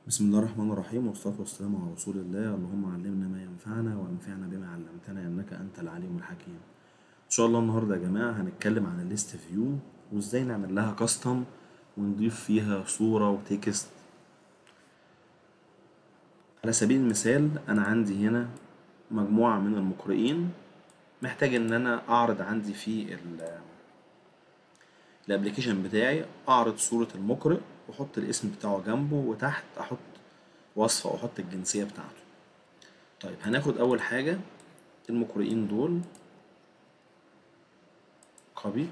بسم الله الرحمن الرحيم والصلاة والسلام على رسول الله اللهم علمنا ما ينفعنا وانفعنا بما علمتنا انك انت العليم الحكيم ان شاء الله النهارده يا جماعة هنتكلم عن الليست فيو وازاي نعمل لها كاستم ونضيف فيها صورة وتكست على سبيل المثال انا عندي هنا مجموعة من المقرئين محتاج ان انا اعرض عندي في ال الابلكيشن بتاعي اعرض صورة المقرئ واحط الاسم بتاعه جنبه وتحت احط وصفة واحط الجنسية بتاعته طيب هناخد اول حاجة المقرئين دول كوبي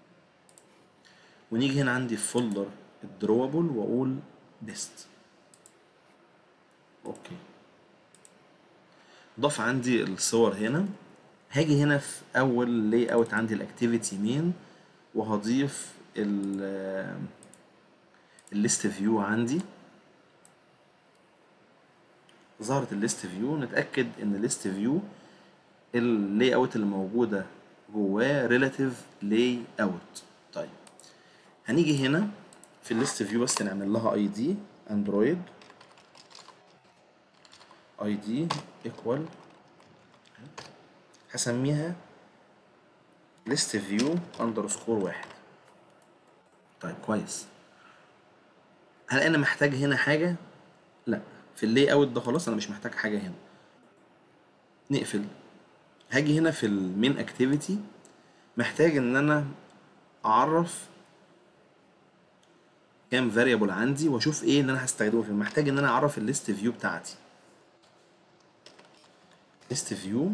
ونيجي هنا عندي في فولدر الدروبل واقول بيست اوكي ضاف عندي الصور هنا هاجي هنا في اول لاي اوت عندي الاكتيفيتي مين وهضيف ال الليست فيو عندي ظهرت الليست فيو نتأكد ان الليست فيو اللاي اوت اللي موجودة جواه ريلاتيف لاي اوت طيب هنيجي هنا في الليست فيو بس نعمل لها اي دي اندرويد اي دي ايكوال هسميها ليست فيو اندرسكور واحد طيب كويس هل انا محتاج هنا حاجه لا في اللاي اوت ده خلاص انا مش محتاج حاجه هنا نقفل هاجي هنا في المين اكتيفيتي محتاج ان انا اعرف كام فاريبل عندي واشوف ايه اللي انا هستخدمه فيه محتاج ان انا اعرف الليست فيو بتاعتي ليست فيو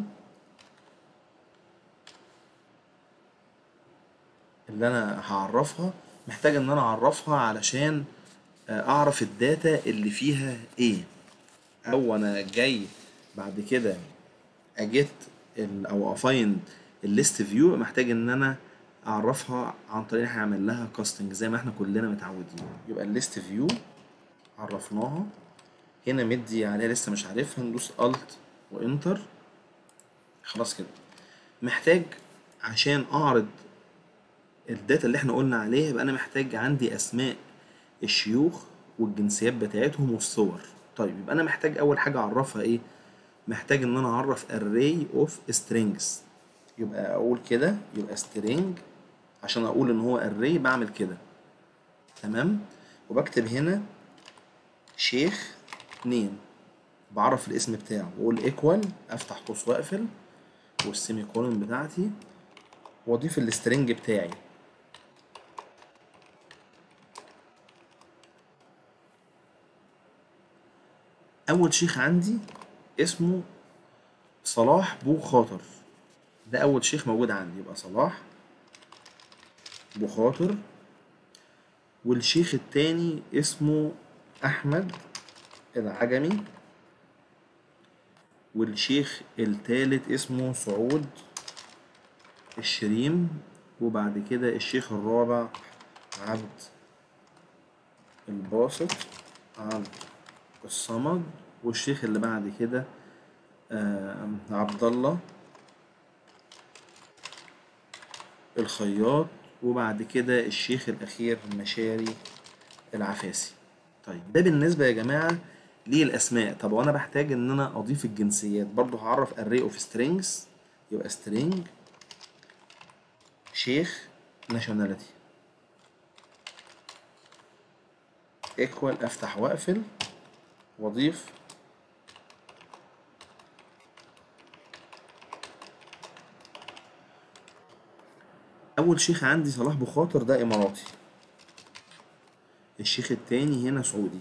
اللي انا هعرفها محتاج ان انا اعرفها علشان اعرف الداتا اللي فيها ايه او انا جاي بعد كده اجيت او افايند الليست فيو محتاج ان انا اعرفها عن طريق ان احنا نعمل لها كاستنج زي ما احنا كلنا متعودين يبقى الليست فيو عرفناها هنا مدي عليها لسه مش عارفها ندوس الت وانتر خلاص كده محتاج عشان اعرض الداتا اللي احنا قلنا عليها يبقى انا محتاج عندي اسماء الشيوخ والجنسيات بتاعتهم والصور طيب يبقى انا محتاج اول حاجه اعرفها ايه محتاج ان انا اعرف array of strings يبقى اقول كده يبقى string عشان اقول ان هو array بعمل كده تمام وبكتب هنا شيخ نيم بعرف الاسم بتاعه واقول equal افتح قوس واقفل والسيمي كولون بتاعتي واضيف السترنج بتاعي اول شيخ عندي اسمه صلاح بو خاطر ده اول شيخ موجود عندي يبقى صلاح بو خاطر والشيخ التاني اسمه احمد العجمي والشيخ التالت اسمه سعود الشريم وبعد كده الشيخ الرابع عبد الباسط عبد الصمد والشيخ اللي بعد كده آه عبد الله الخياط وبعد كده الشيخ الأخير مشاري العفاسي طيب ده بالنسبة يا جماعة للأسماء طب وأنا بحتاج إن أنا أضيف الجنسيات برضو هعرف array of strings يبقى string شيخ nationality equal افتح واقفل واضيف اول شيخ عندي صلاح بخاطر ده اماراتي الشيخ التاني هنا سعودي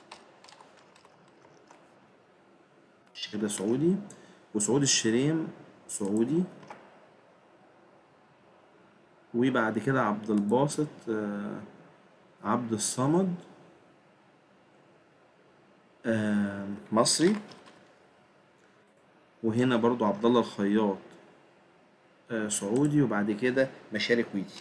الشيخ ده سعودي وسعود الشريم سعودي وبعد كده عبد الباسط عبد الصمد مصري وهنا برضو عبد الله الخياط سعودي وبعد كده مشاري كويتي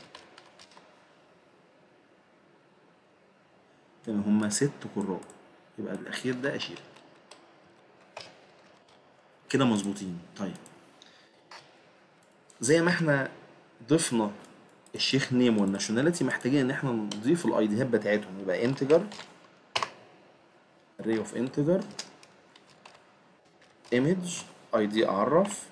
تمام هما ست قراء يبقى الأخير ده أشيل كده مظبوطين طيب زي ما احنا ضفنا الشيخ نيم والناشوناليتي محتاجين ان احنا نضيف الاي ديات بتاعتهم يبقى انتجر array of integer image id اعرف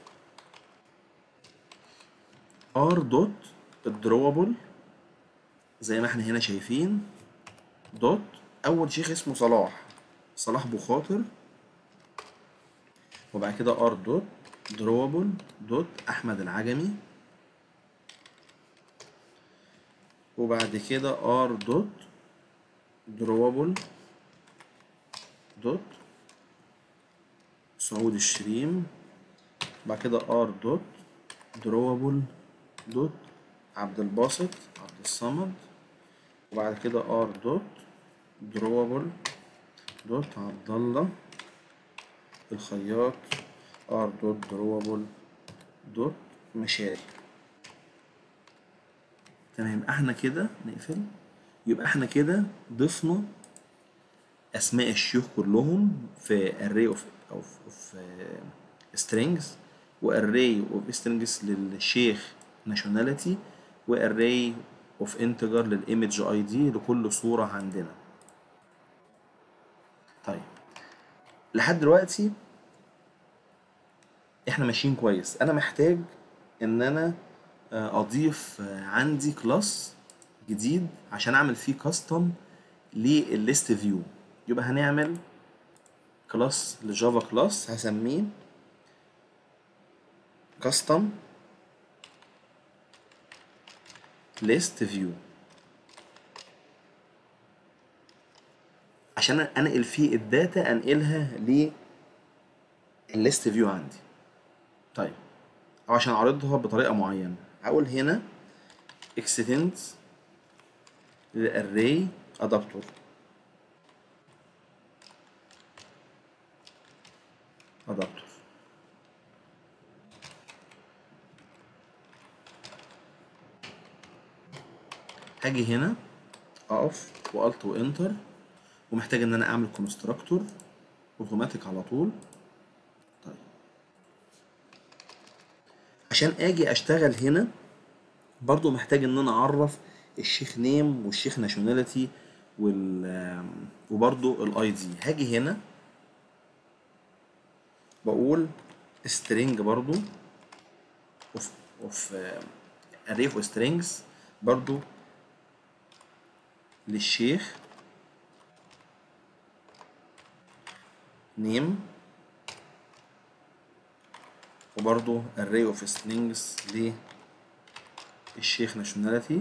r dot drawable زي ما احنا هنا شايفين دوت اول شيخ اسمه صلاح صلاح بخاطر وبعد كده ار دوت دروبل دوت احمد العجمي وبعد كده ار دوت دروبل دوت سعود الشريم بعد كده ار دوت دروبل دوت عبد الباسط عبد الصمد وبعد كده ار دوت دروبل دوت عبد الله الخياط ار دوت دروبل دوت مشاري تمام احنا كده نقفل يبقى احنا كده ضفنا اسماء الشيوخ كلهم في array of of of uh, strings وarray of strings للشيخ nationality وarray of integer للايمج اي دي لكل صورة عندنا طيب لحد دلوقتي احنا ماشيين كويس انا محتاج ان انا آه، اضيف آه، عندي كلاس جديد عشان اعمل فيه كاستم للليست فيو يبقى هنعمل كلاس لجافا كلاس هسميه كاستم ليست فيو عشان انقل فيه الداتا انقلها للليست فيو عندي طيب او عشان اعرضها بطريقه معينه هقول هنا extend للاري ادابتور ادابتور هاجي هنا اقف والت وانتر ومحتاج ان انا اعمل كونستراكتور اوتوماتيك على طول طيب عشان اجي اشتغل هنا برضو محتاج ان انا اعرف الشيخ نيم والشيخ ناشوناليتي وال وبرضو الاي دي هاجي هنا بقول string برضو of of uh, array of strings برضو للشيخ name وبرضو array of strings للشيخ nationality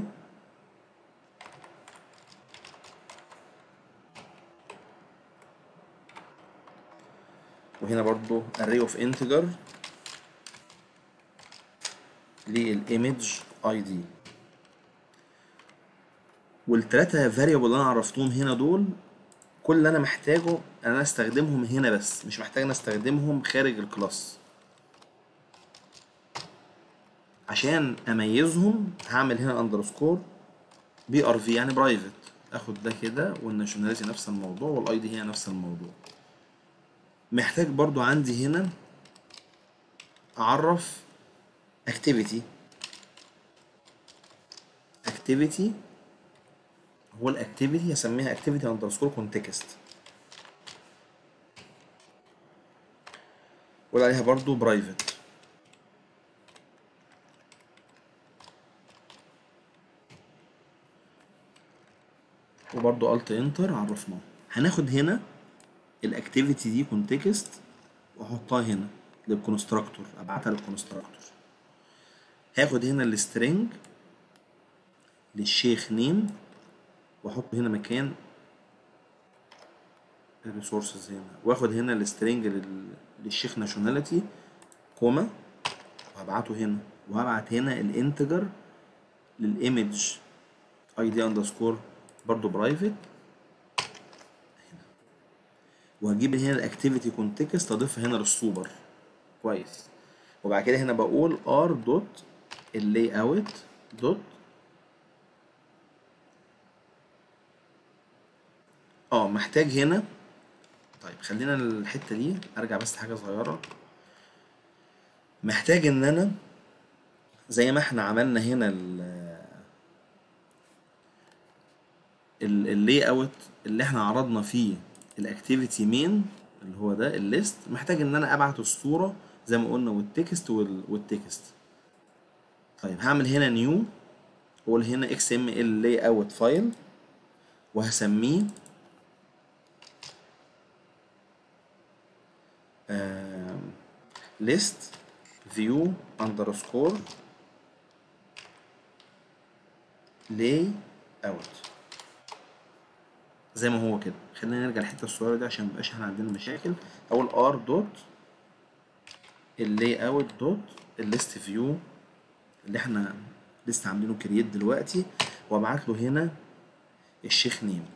وهنا برضو array of integer للإيمج ID والتلاتة variable اللي أنا عرفتهم هنا دول كل اللي أنا محتاجه إن أنا أستخدمهم هنا بس مش محتاج إن أنا أستخدمهم خارج الكلاس عشان أميزهم هعمل هنا أندرسكور بي ار في يعني برايفت اخد ده كده والناشوناليتي نفس الموضوع والاي دي هي نفس الموضوع محتاج برضو عندي هنا اعرف activity activity هو الاكتيفيتي هسميها activity underscore context قول عليها برضو private وبرضو alt enter عرفناه هناخد هنا الاكتيفيتي دي كونتكست واحطها هنا للكونستراكتور ابعتها للكونستراكتور هاخد هنا السترنج للشيخ نيم واحطه هنا مكان الريسورسز هنا واخد هنا السترنج لل... للشيخ ناشوناليتي كوما وهبعته هنا وهبعت هنا الانتجر للايمج اي دي اندرسكور برضه برايفت وهجيب هنا الاكتيفيتي كونتكست اضيفها هنا للسوبر كويس وبعد كده هنا بقول ار دوت اللاي اوت دوت اه محتاج هنا طيب خلينا الحته دي ارجع بس حاجه صغيره محتاج ان انا زي ما احنا عملنا هنا ال اللاي اوت اللي احنا عرضنا فيه الاكتيفيتي مين اللي هو ده الليست محتاج ان انا ابعت الصوره زي ما قلنا والتكست وال- والتكست طيب هعمل هنا نيو اقول هنا اكس ام ال لاي اوت فايل وهسميه list view underscore lay out زي ما هو كده خلينا نرجع الحته الصغيره دي عشان ميبقاش احنا عندنا مشاكل اول ار دوت اللاي اوت دوت الليست فيو اللي احنا لسه عاملينه كرييت دلوقتي وابعت له هنا الشيخ نيم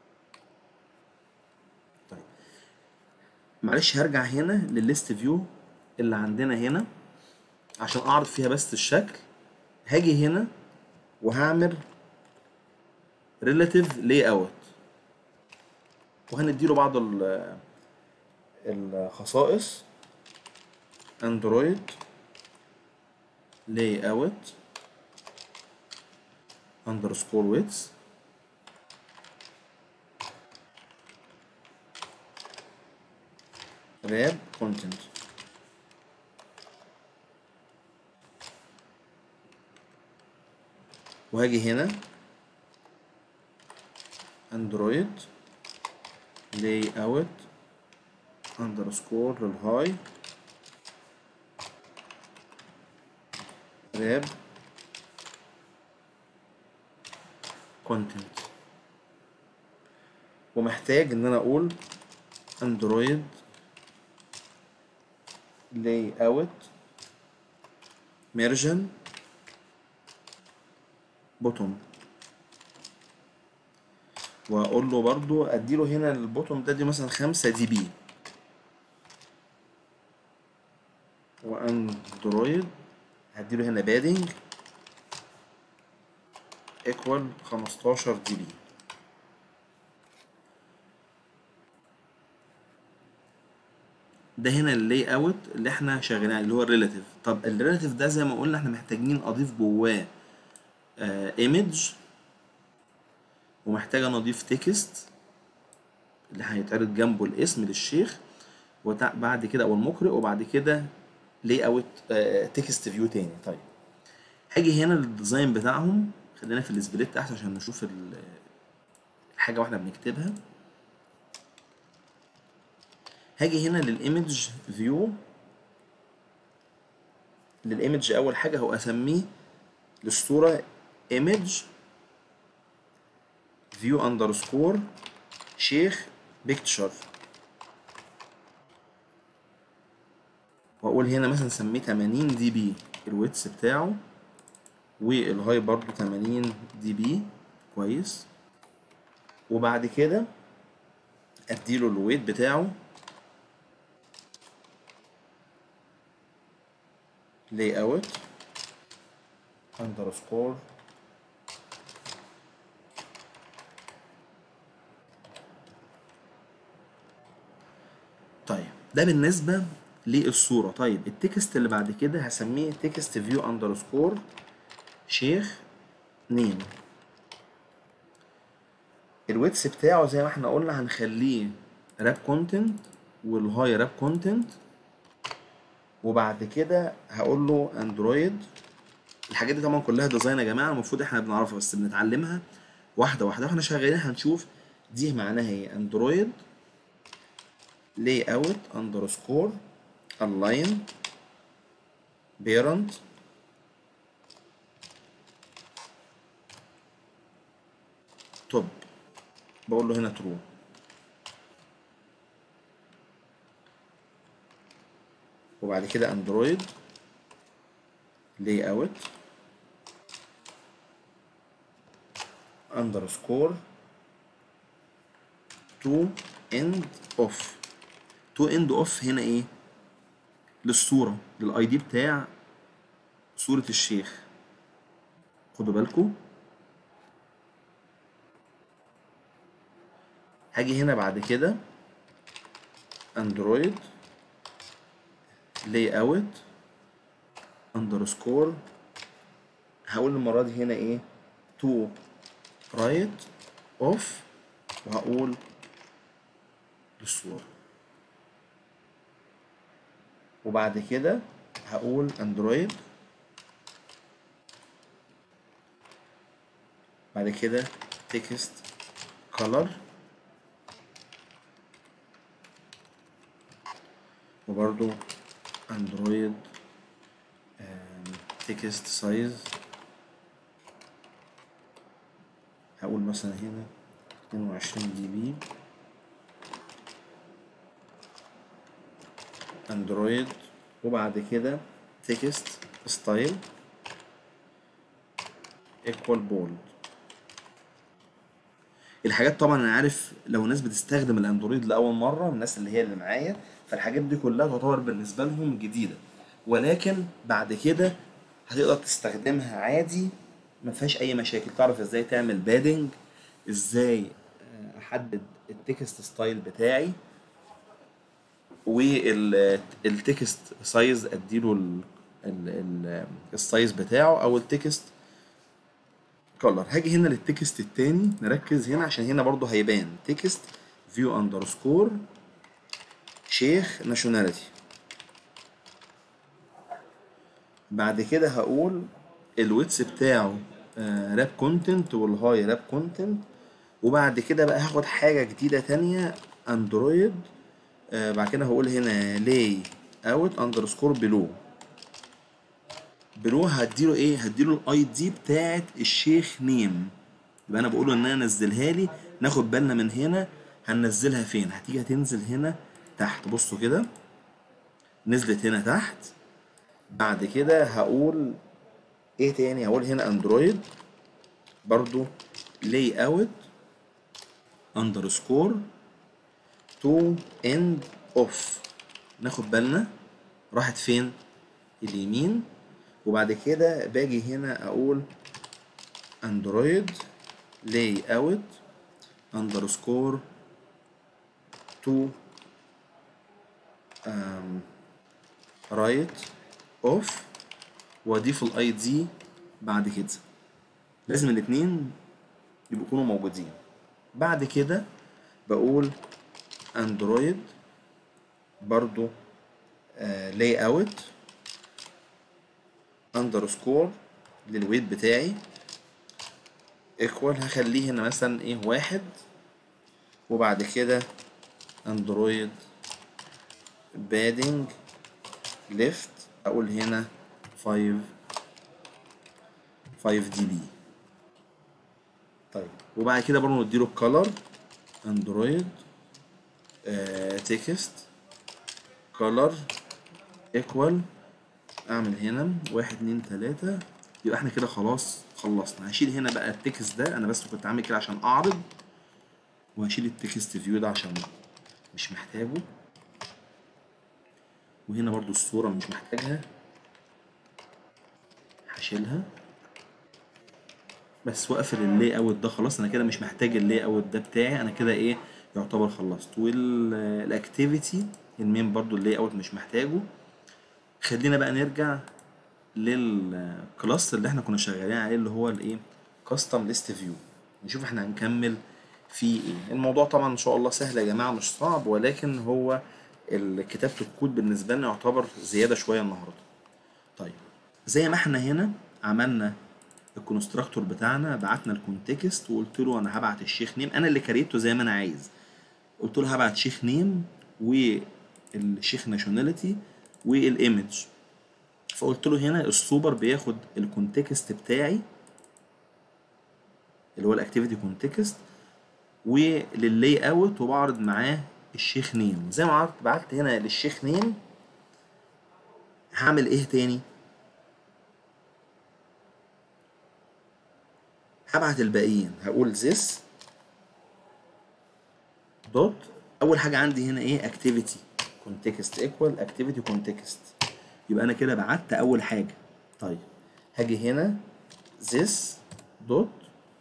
طيب معلش هرجع هنا للليست فيو اللي عندنا هنا عشان اعرض فيها بس الشكل هاجي هنا وهعمل relative layout وهنديله بعض ال- الخصائص اندرويد layout underscore width wrap content وهاجي هنا اندرويد لاي اوت اندرسكور للهاي راب كونتنت ومحتاج ان انا اقول اندرويد لاي اوت ميرجن بوتوم واقول له برضو اديله هنا البوتوم ده دي مثلا خمسة دي بي واندرويد هديله هنا بادنج ايكوال 15 دي بي ده هنا اللاي اوت اللي احنا شغالين عليه اللي هو الريلاتيف طب الريلاتيف ده زي ما قلنا احنا محتاجين اضيف جواه ايمج ومحتاج انا اضيف تكست اللي هيتعرض جنبه الاسم للشيخ وبعد كده او المقرئ وبعد كده لاي اوت تكست فيو تاني طيب هاجي هنا للديزاين بتاعهم خلينا في السبليت احسن عشان نشوف ال- الحاجه واحنا بنكتبها هاجي هنا للايمج فيو للايمج اول حاجه هو اسميه للصوره ايمج فيو اندرسكور شيخ بيكتشر واقول هنا مثلا سميه 80 دي بي الويتس بتاعه والهاي برضو 80 دي بي كويس وبعد كده اديله الويت بتاعه لاي اوت اندرسكور طيب ده بالنسبة للصورة طيب التكست اللي بعد كده هسميه تكست فيو اندرسكور شيخ نيم الويتس بتاعه زي ما احنا قلنا هنخليه راب كونتنت والهاي راب كونتنت وبعد كده هقول له اندرويد الحاجات دي طبعا كلها ديزاين يا جماعه المفروض احنا بنعرفها بس بنتعلمها واحده واحده واحنا شغالين هنشوف دي معناها ايه اندرويد لاي اوت اندرسكور الاين بيرنت توب بقول له هنا ترو وبعد كده اندرويد لاي اوت اندرسكور تو اند اوف تو اند اوف هنا ايه للصوره للاي دي بتاع صوره الشيخ خدوا بالكم هاجي هنا بعد كده اندرويد لاي اوت اندرسكور هقول المره دي هنا ايه تو رايت اوف وهقول للصورة وبعد كده هقول اندرويد بعد كده تكست color وبرضو اندرويد تكست سايز هقول مثلا هنا 22 جي بي اندرويد وبعد كده تكست ستايل ايكوال بولد الحاجات طبعا انا عارف لو ناس بتستخدم الاندرويد لاول مره الناس اللي هي اللي معايا فالحاجات دي كلها تعتبر بالنسبه لهم جديده ولكن بعد كده هتقدر تستخدمها عادي ما فيهاش اي مشاكل تعرف ازاي تعمل بادنج ازاي آه، احدد التكست ستايل بتاعي والتكست سايز اديله ال- ال- ال- السايز بتاعه او التكست كولر هاجي هنا للتكست التاني نركز هنا عشان هنا برضو هيبان تكست فيو اندرسكور شيخ ناشوناليتي بعد كده هقول الويتس بتاعه راب كونتنت والهاي راب كونتنت وبعد كده بقى هاخد حاجة جديدة تانية اندرويد آه بعد كده هقول هنا لاي اوت اندرسكور بلو بلو هديله ايه هديله الاي دي بتاعت الشيخ نيم يبقى انا بقول له ان انا انزلها لي ناخد بالنا من هنا هننزلها فين هتيجي هتنزل هنا تحت بصوا كده نزلت هنا تحت بعد كده هقول ايه تاني هقول هنا اندرويد برضو لاي اوت اندرسكور تو اند اوف ناخد بالنا راحت فين اليمين وبعد كده باجي هنا اقول اندرويد لاي اوت اندرسكور تو رايت اوف واضيف الاي دي بعد كده لازم الاتنين يبقوا يكونوا موجودين بعد كده بقول اندرويد برضو لاي اوت اندرسكور للويت بتاعي ايكوال هخليه هنا مثلا ايه واحد وبعد كده اندرويد بادنج ليفت اقول هنا 5 5 دي بي طيب وبعد كده برضه نديله الكالر اندرويد تكست كالر ايكوال اعمل هنا واحد اتنين تلاتة يبقى احنا كده خلاص خلصنا هشيل هنا بقى التكست ده انا بس كنت عامل كده عشان اعرض وهشيل التكست فيو ده عشان مش محتاجه وهنا برضو الصورة مش محتاجها هشيلها بس واقفل اللاي اوت ده خلاص انا كده مش محتاج اللاي اوت ده بتاعي انا كده ايه يعتبر خلصت والاكتيفيتي المين برضو اللاي اوت مش محتاجه خلينا بقى نرجع للكلاس اللي احنا كنا شغالين عليه اللي هو الايه كاستم ليست فيو نشوف احنا هنكمل فيه ايه الموضوع طبعا ان شاء الله سهل يا جماعه مش صعب ولكن هو كتابه الكود بالنسبه لنا يعتبر زياده شويه النهارده طيب زي ما احنا هنا عملنا الكونستراكتور بتاعنا بعتنا الكونتكست وقلت له انا هبعت الشيخ نيم انا اللي كريته زي ما انا عايز قلت له هبعت شيخ نيم والشيخ ناشوناليتي والايمج فقلت له هنا السوبر بياخد الكونتكست بتاعي اللي هو الاكتيفيتي كونتكست ولللاي اوت وبعرض معاه الشيخ نيم زي ما عرضت بعت هنا للشيخ نيم هعمل ايه تاني هبعت الباقيين هقول this دوت اول حاجه عندي هنا ايه اكتيفيتي كونتكست ايكوال اكتيفيتي كونتكست يبقى انا كده بعت اول حاجه طيب هاجي هنا this دوت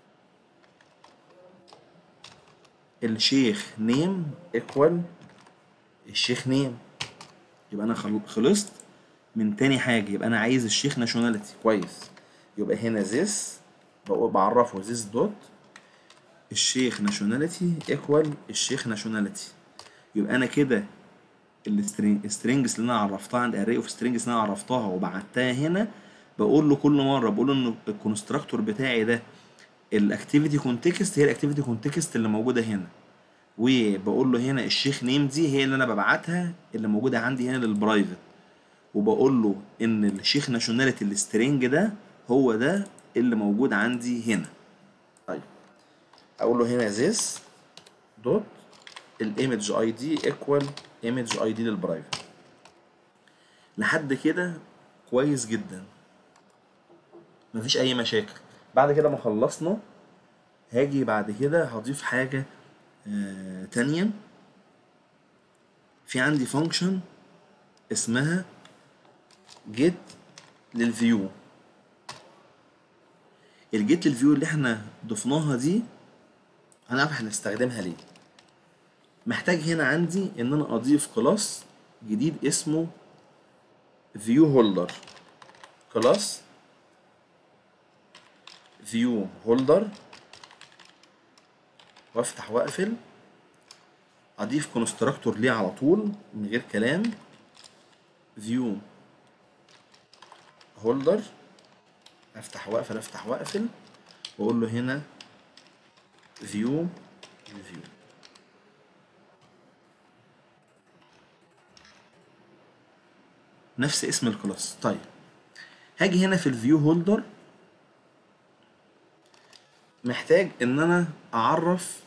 الشيخ نيم ايكوال الشيخ نيم يبقى انا خلصت من تاني حاجه يبقى انا عايز الشيخ ناشوناليتي كويس يبقى هنا this بعرفه this دوت الشيخ ناشوناليتي ايكوال الشيخ ناشوناليتي يبقى انا كده السترينجز اللي انا عرفتها عند اري اوف سترينجز اللي انا عرفتها وبعتها هنا بقول له كل مره بقول له ان الكونستراكتور بتاعي ده الاكتيفيتي كونتكست هي الاكتيفيتي كونتكست اللي موجوده هنا وبقول له هنا الشيخ نيم دي هي اللي انا ببعتها اللي موجوده عندي هنا للبرايفت وبقول له ان الشيخ ناشوناليتي السترينج ده هو ده اللي موجود عندي هنا طيب اقول له هنا this دوت الايمج اي دي ايكوال ايمج اي دي للبرايفت لحد كده كويس جدا مفيش اي مشاكل بعد كده ما خلصنا هاجي بعد كده هضيف حاجة آه تانية في عندي فانكشن اسمها get للفيو الجيت للفيو اللي احنا ضفناها دي هنعرف احنا هنستخدمها ليه محتاج هنا عندي ان انا اضيف كلاس جديد اسمه فيو هولدر كلاس فيو هولدر وافتح واقفل اضيف كونستراكتور ليه على طول من غير كلام فيو هولدر افتح واقفل افتح واقفل واقول له هنا فيو فيو نفس اسم الكلاس طيب هاجي هنا في الفيو هولدر محتاج ان انا اعرف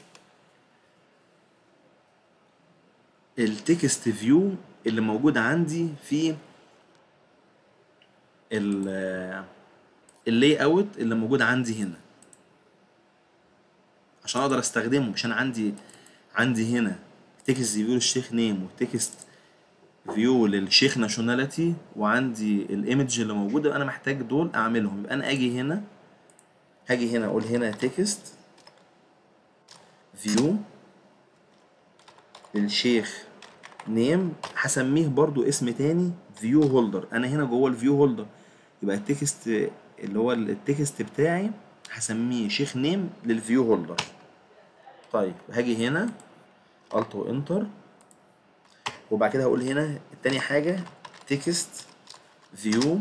التكست فيو اللي موجود عندي في اللاي اوت اللي موجود عندي هنا عشان اقدر استخدمه مش انا عندي عندي هنا تكست فيو للشيخ نيم وتكست فيو للشيخ ناشوناليتي وعندي الايمج اللي موجوده انا محتاج دول اعملهم يبقى انا اجي هنا هاجي هنا اقول هنا تكست فيو للشيخ نيم هسميه برضو اسم تاني فيو هولدر انا هنا جوه الفيو هولدر يبقى التكست اللي هو التكست بتاعي هسميه شيخ نيم للفيو هولدر طيب هاجي هنا الت وانتر وبعد كده هقول هنا التاني حاجة تكست فيو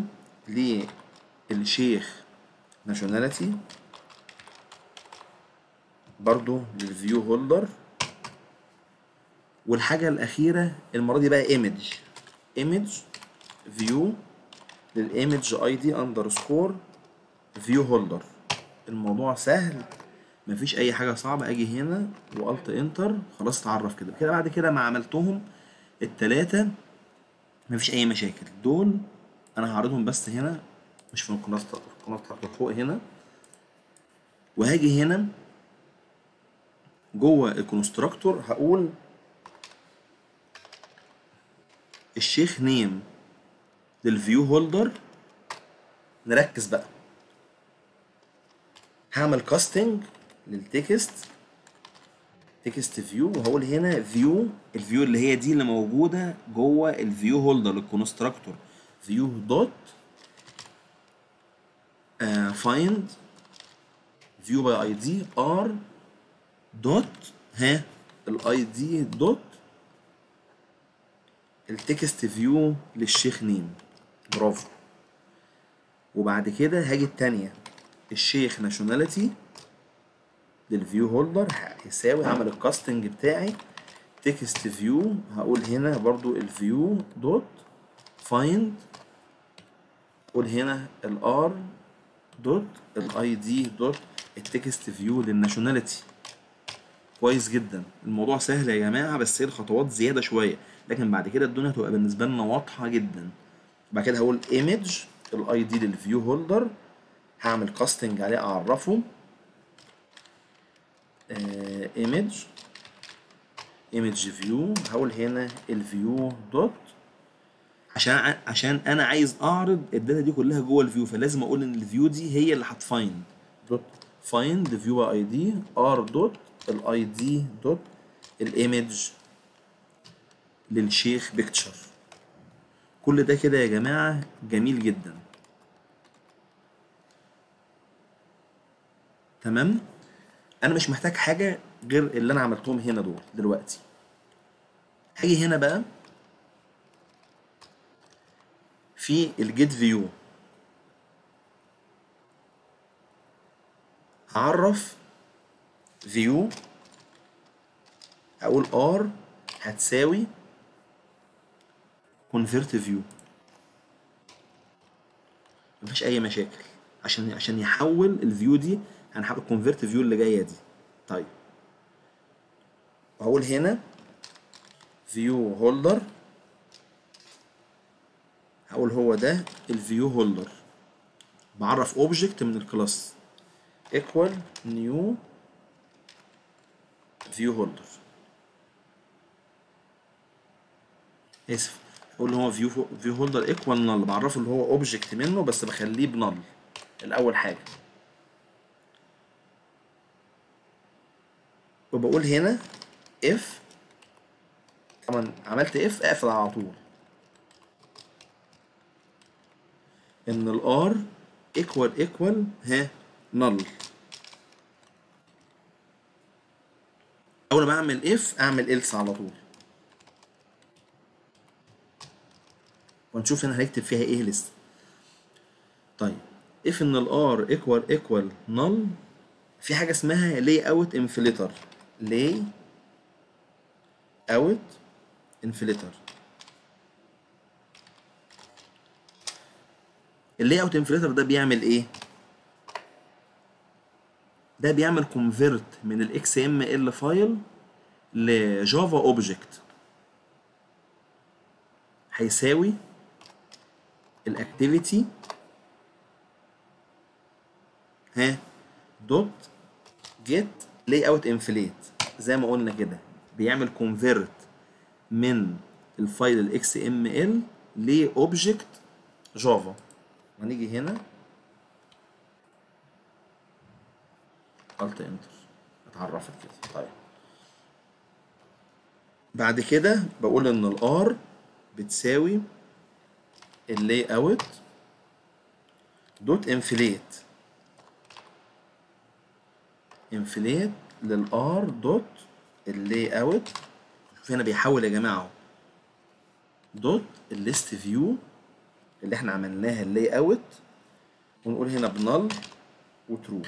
للشيخ ناشوناليتي برضو للفيو هولدر والحاجة الأخيرة المرة دي بقى ايمج ايمج فيو للايمج اي دي اندرسكور فيو هولدر الموضوع سهل مفيش اي حاجه صعبه اجي هنا والت انتر خلاص اتعرف كده كده بعد كده ما عملتهم التلاتة مفيش اي مشاكل دول انا هعرضهم بس هنا مش في القناه القناه بتاعت فوق هنا وهاجي هنا جوه الكونستراكتور هقول الشيخ نيم للفيو هولدر نركز بقى هعمل كاستنج للتكست تكست فيو وهقول هنا فيو الفيو اللي هي دي اللي موجوده جوه الفيو هولدر الكونستراكتور فيو دوت فايند فيو باي اي دي ار دوت ها الاي دي دوت التكست فيو للشيخ نيم برافو وبعد كده هاجي التانية الشيخ ناشوناليتي للفيو هولدر هيساوي هعمل الكاستنج بتاعي تكست فيو هقول هنا برضو الفيو دوت فايند قول هنا الار دوت الاي دي دوت التكست فيو للناشوناليتي كويس جدا الموضوع سهل يا جماعه بس هي الخطوات زياده شويه لكن بعد كده الدنيا هتبقى بالنسبه لنا واضحه جدا بعد كده هقول ايمج الاي دي للفيو هولدر هعمل كاستنج عليه اعرفه ايمج ايمج فيو هقول هنا الفيو دوت عشان عشان انا عايز اعرض الداتا دي كلها جوه الفيو فلازم اقول ان الفيو دي هي اللي هتفايند دوت فايند فيو اي دي ار دوت الاي دي دوت الايمج للشيخ بيكتشر كل ده كده يا جماعه جميل جدا تمام انا مش محتاج حاجه غير اللي انا عملتهم هنا دول دلوقتي هاجي هنا بقى في الجيت فيو هعرف فيو اقول ار هتساوي convert view مفيش اي مشاكل عشان عشان يحول الفيو دي هنحول convert view اللي جايه دي طيب هقول هنا فيو هولدر هقول هو ده الفيو هولدر بعرف اوبجكت من الكلاس equal new view holder اسف اقول هو فيو فيو هولدر ايكوال نل بعرفه اللي هو اوبجكت منه بس بخليه بنل الاول حاجه وبقول هنا اف طبعا عملت اف اقفل على طول ان الار ايكوال ايكوال ها نل اول ما اعمل اف اعمل else على طول ونشوف هنا هنكتب فيها ايه لسه طيب if ان الار equal equal null في حاجه اسمها lay out inflator lay out inflator اللاي اوت انفليتر ده بيعمل ايه ده بيعمل كونفيرت من الاكس ام ال فايل لجافا اوبجكت هيساوي الاكتيفيتي ها دوت جيت لاي اوت انفليت زي ما قلنا كده بيعمل كونفيرت من الفايل الاكس ام ال لاوبجكت جافا هنيجي هنا الت انتر اتعرفت كده طيب بعد كده بقول ان الار بتساوي اللاي اوت دوت انفليت انفليت للار دوت اللاي اوت شوف هنا بيحول يا جماعه اهو دوت الليست فيو اللي احنا عملناها اللاي اوت ونقول هنا بنل وترو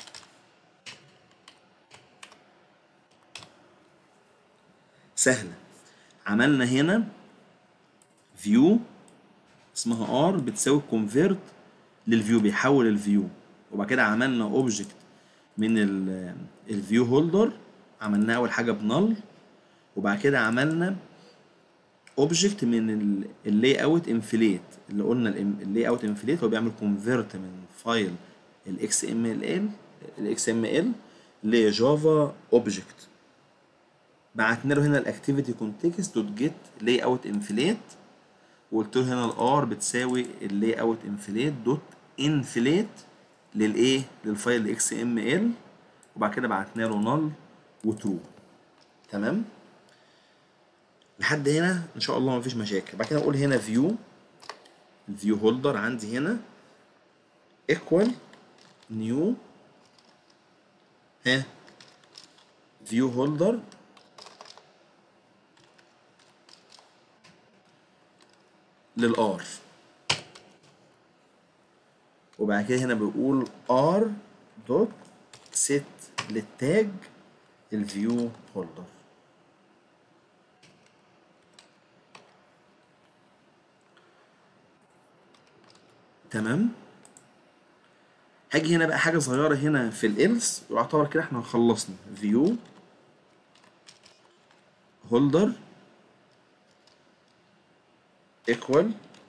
سهلة عملنا هنا فيو اسمها ار بتساوي كونفيرت للفيو بيحول الفيو وبعد كده عملنا اوبجكت من الفيو هولدر عملناه اول حاجه بنل وبعد كده عملنا اوبجكت من اللاي اوت انفليت اللي قلنا اللاي اوت انفليت هو بيعمل كونفيرت من فايل الاكس ام ال الاكس ام ال لجافا اوبجكت بعتنا له هنا الاكتيفيتي كونتكست دوت جيت لاي اوت انفليت وقلت له هنا الار بتساوي اللاي اوت انفليت دوت انفليت للايه للفايل اكس ام ال وبعد كده بعتنا له نل وترو تمام لحد هنا ان شاء الله مفيش مشاكل بعد كده اقول هنا فيو الفيو هولدر عندي هنا equal new ها فيو هولدر للار وبعد كده هنا بقول ار دوت set للتاج الفيو هولدر تمام هاجي هنا بقى حاجه صغيره هنا في الالس ويعتبر كده احنا خلصنا فيو هولدر equal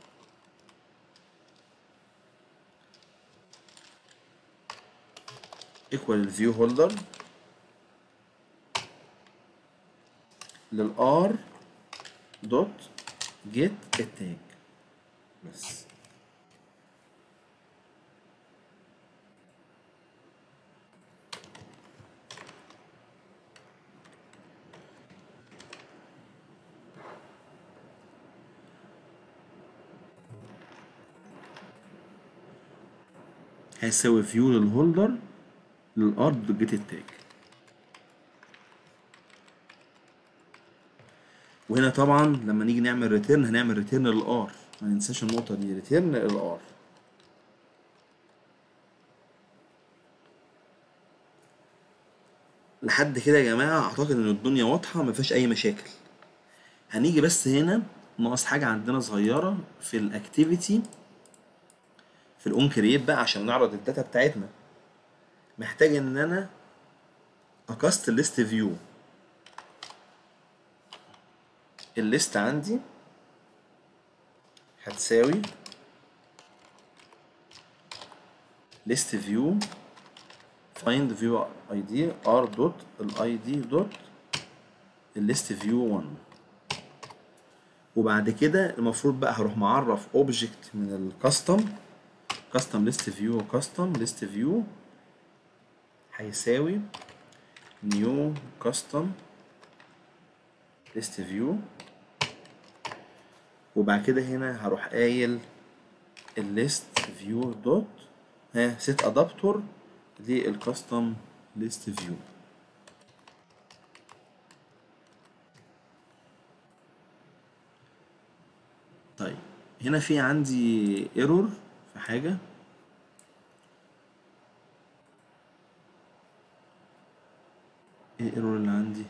equal الفيو هولدر للار دوت جيت التاج بس هيساوي فيو للهولدر للارض جيت التاج وهنا طبعا لما نيجي نعمل ريتيرن هنعمل ريتيرن للار ما ننساش النقطه دي ريتيرن للار لحد كده يا جماعه اعتقد ان الدنيا واضحه ما فيهاش اي مشاكل هنيجي بس هنا ناقص حاجه عندنا صغيره في الاكتيفيتي في الاون كرييت بقى عشان نعرض الداتا بتاعتنا محتاج ان انا اكست الليست فيو الليست عندي هتساوي list view find view id r dot id dot list view 1 وبعد كده المفروض بقى هروح معرف object من الكاستم custom list view custom list view هيساوي new custom list view وبعد كده هنا هروح قايل الليست فيو دوت ها سيت ادابتور للكاستم ليست فيو طيب هنا في عندي ايرور في حاجه ايه الايرور اللي عندي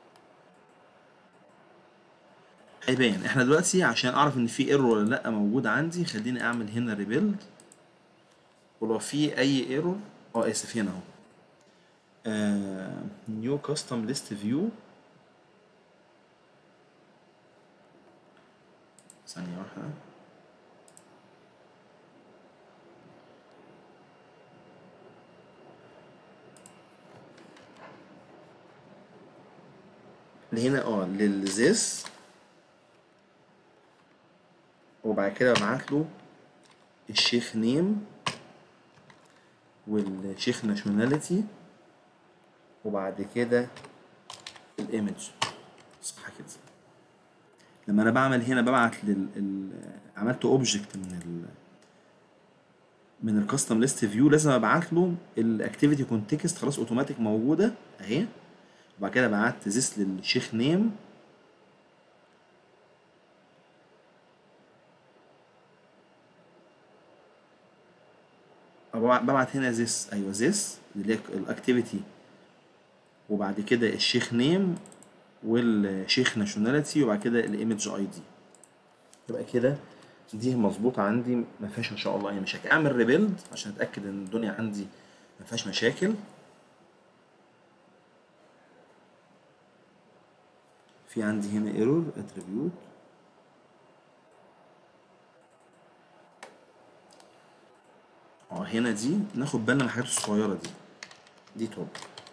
هيبان احنا دلوقتي عشان اعرف ان في ايرور ولا لا موجود عندي خليني اعمل هنا ريبيلد ولو في اي ايرور اه اسف هنا اهو نيو كاستم ليست فيو ثانية واحدة اللي هنا اه للزيس وبعد كده ابعت له الشيخ نيم والشيخ ناشوناليتي وبعد كده الايمج صح كده لما انا بعمل هنا ببعت لل ال... عملت اوبجكت من ال من الكاستم ليست فيو لازم ابعت له الاكتيفيتي كونتكست خلاص اوتوماتيك موجوده اهي وبعد كده بعت زيس للشيخ نيم ببعت هنا زيس ايوه زيس اللي هي الاكتيفيتي وبعد كده الشيخ نيم والشيخ ناشوناليتي وبعد كده الايمج اي دي يبقى كده دي مظبوطه عندي ما فيهاش ان شاء الله اي مشاكل اعمل ريبيلد عشان اتاكد ان الدنيا عندي ما فيهاش مشاكل في عندي هنا ايرور اتريبيوت اه هنا دي ناخد بالنا من الحاجات الصغيره دي دي توب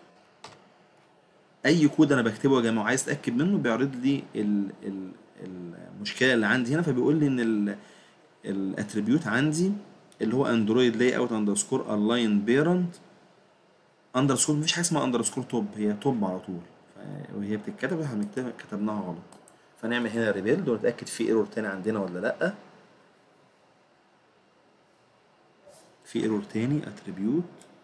اي كود انا بكتبه يا جماعه وعايز اتاكد منه بيعرض لي ال ال المشكله اللي عندي هنا فبيقول لي ان الاتريبيوت عندي اللي هو اندرويد لاي اوت اندرسكور الاين بيرنت اندرسكور مفيش حاجه اسمها اندرسكور توب هي توب على طول وهي بتتكتب احنا كتبناها غلط فنعمل هنا ريبيلد ونتاكد في ايرور تاني عندنا ولا لا في ايرور تاني اتريبيوت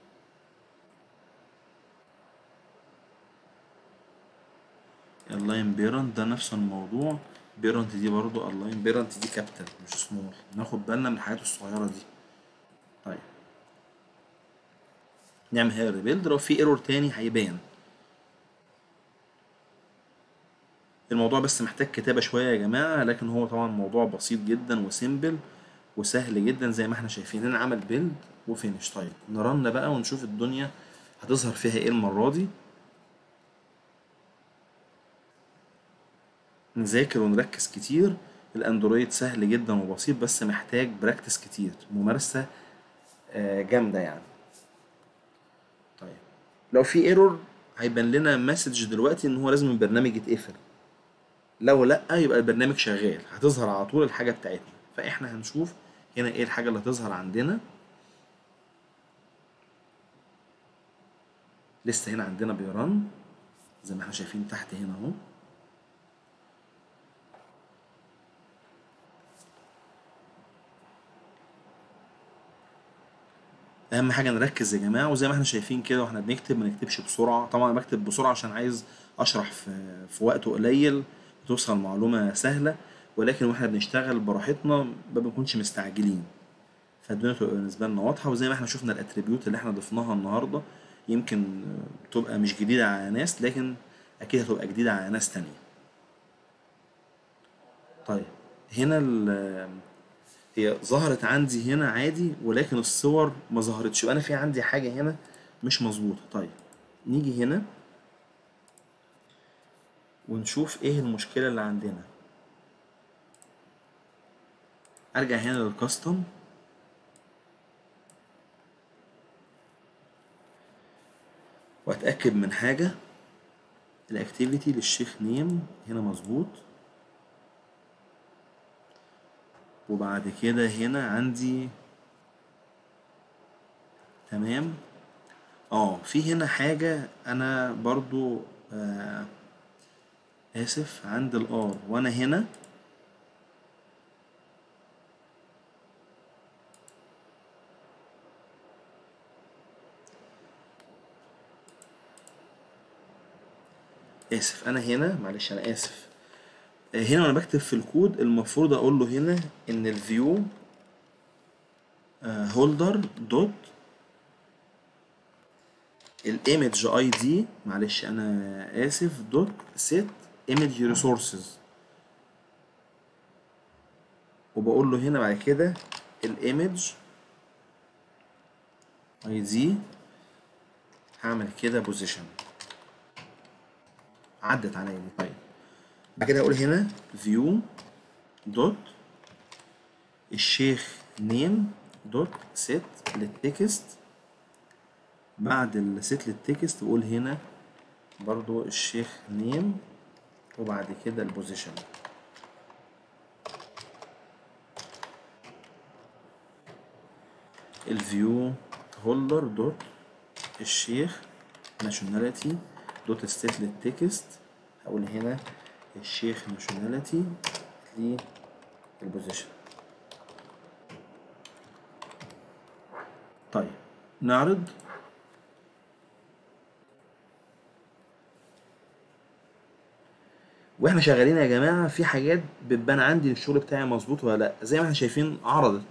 اللاين بيرنت ده نفس الموضوع بيرنت دي برضو اللاين بيرنت دي كابيتال مش سمول ناخد بالنا من الحاجات الصغيره دي طيب نعمل هنا ريبيلد لو في ايرور تاني هيبان الموضوع بس محتاج كتابة شوية يا جماعة لكن هو طبعا موضوع بسيط جدا وسيمبل وسهل جدا زي ما احنا شايفين هنا عمل بيلد وفينش طيب نرن بقى ونشوف الدنيا هتظهر فيها ايه المرة دي نذاكر ونركز كتير الاندرويد سهل جدا وبسيط بس محتاج براكتس كتير ممارسة جامدة يعني طيب لو في ايرور هيبان لنا مسج دلوقتي ان هو لازم البرنامج يتقفل لو لا يبقى البرنامج شغال هتظهر على طول الحاجة بتاعتنا فاحنا هنشوف هنا ايه الحاجة اللي هتظهر عندنا لسه هنا عندنا بيرن زي ما احنا شايفين تحت هنا اهو اهم حاجه نركز يا جماعه وزي ما احنا شايفين كده واحنا بنكتب ما نكتبش بسرعه طبعا انا بكتب بسرعه عشان عايز اشرح في في وقت قليل توصل معلومة سهلة ولكن واحنا بنشتغل براحتنا ما بنكونش مستعجلين فالدنيا تبقى بالنسبة لنا واضحة وزي ما احنا شفنا الاتريبيوت اللي احنا ضفناها النهاردة يمكن تبقى مش جديدة على ناس لكن أكيد هتبقى جديدة على ناس تانية طيب هنا ال هي ظهرت عندي هنا عادي ولكن الصور ما ظهرتش يبقى انا في عندي حاجه هنا مش مظبوطه طيب نيجي هنا ونشوف ايه المشكله اللي عندنا ارجع هنا للكاستم واتاكد من حاجه الاكتيفيتي للشيخ نيم هنا مظبوط وبعد كده هنا عندي تمام اه في هنا حاجة انا برضو آه اسف عند الار وانا هنا اسف انا هنا معلش انا اسف هنا وانا بكتب في الكود المفروض اقول له هنا ان الفيو هولدر دوت الايمج اي دي معلش انا اسف دوت سيت ايمج ريسورسز وبقول له هنا بعد كده الايمج اي دي هعمل كده بوزيشن عدت عليا دي طيب بعد كده هقول هنا فيو دوت الشيخ نيم دوت سيت للتكست بعد السيت للتكست بقول هنا برضو الشيخ نيم وبعد كده البوزيشن الفيو هولدر دوت الشيخ ناشوناليتي دوت ستيت للتكست هقول هنا الشيخ ناشوناليتي للبوزيشن طيب نعرض واحنا شغالين يا جماعه في حاجات بتبان عندي الشغل بتاعي مظبوط ولا لا زي ما احنا شايفين عرضت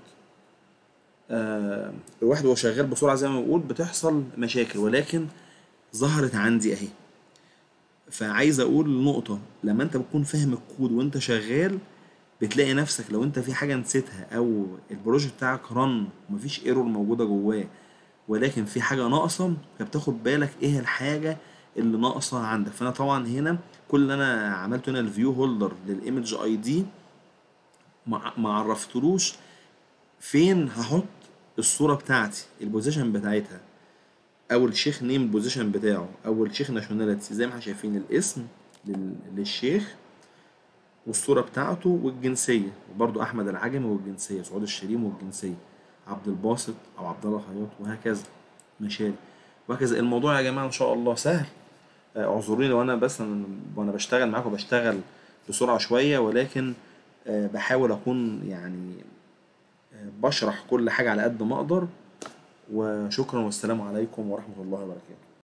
آه الواحد وهو شغال بسرعه زي ما بقول بتحصل مشاكل ولكن ظهرت عندي اهي فعايز اقول نقطة لما انت بتكون فاهم الكود وانت شغال بتلاقي نفسك لو انت في حاجة نسيتها او البروجكت بتاعك رن ومفيش ايرور موجودة جواه ولكن في حاجة ناقصة فبتاخد بالك ايه الحاجة اللي ناقصة عندك فانا طبعا هنا كل اللي انا عملته هنا الفيو هولدر للايمج اي دي ما عرفتلوش فين هحط الصورة بتاعتي البوزيشن بتاعتها او الشيخ نيم البوزيشن بتاعه او الشيخ ناشوناليتي زي ما احنا شايفين الاسم للشيخ والصورة بتاعته والجنسية وبرضو أحمد العجمي والجنسية سعود الشريم والجنسية عبد الباسط أو عبد الله خياط وهكذا مشاري وهكذا الموضوع يا جماعة إن شاء الله سهل اعذروني لو أنا بس أنا وأنا بشتغل معاكم بشتغل بسرعة شوية ولكن بحاول أكون يعني بشرح كل حاجة على قد ما أقدر وشكرا والسلام عليكم ورحمة الله وبركاته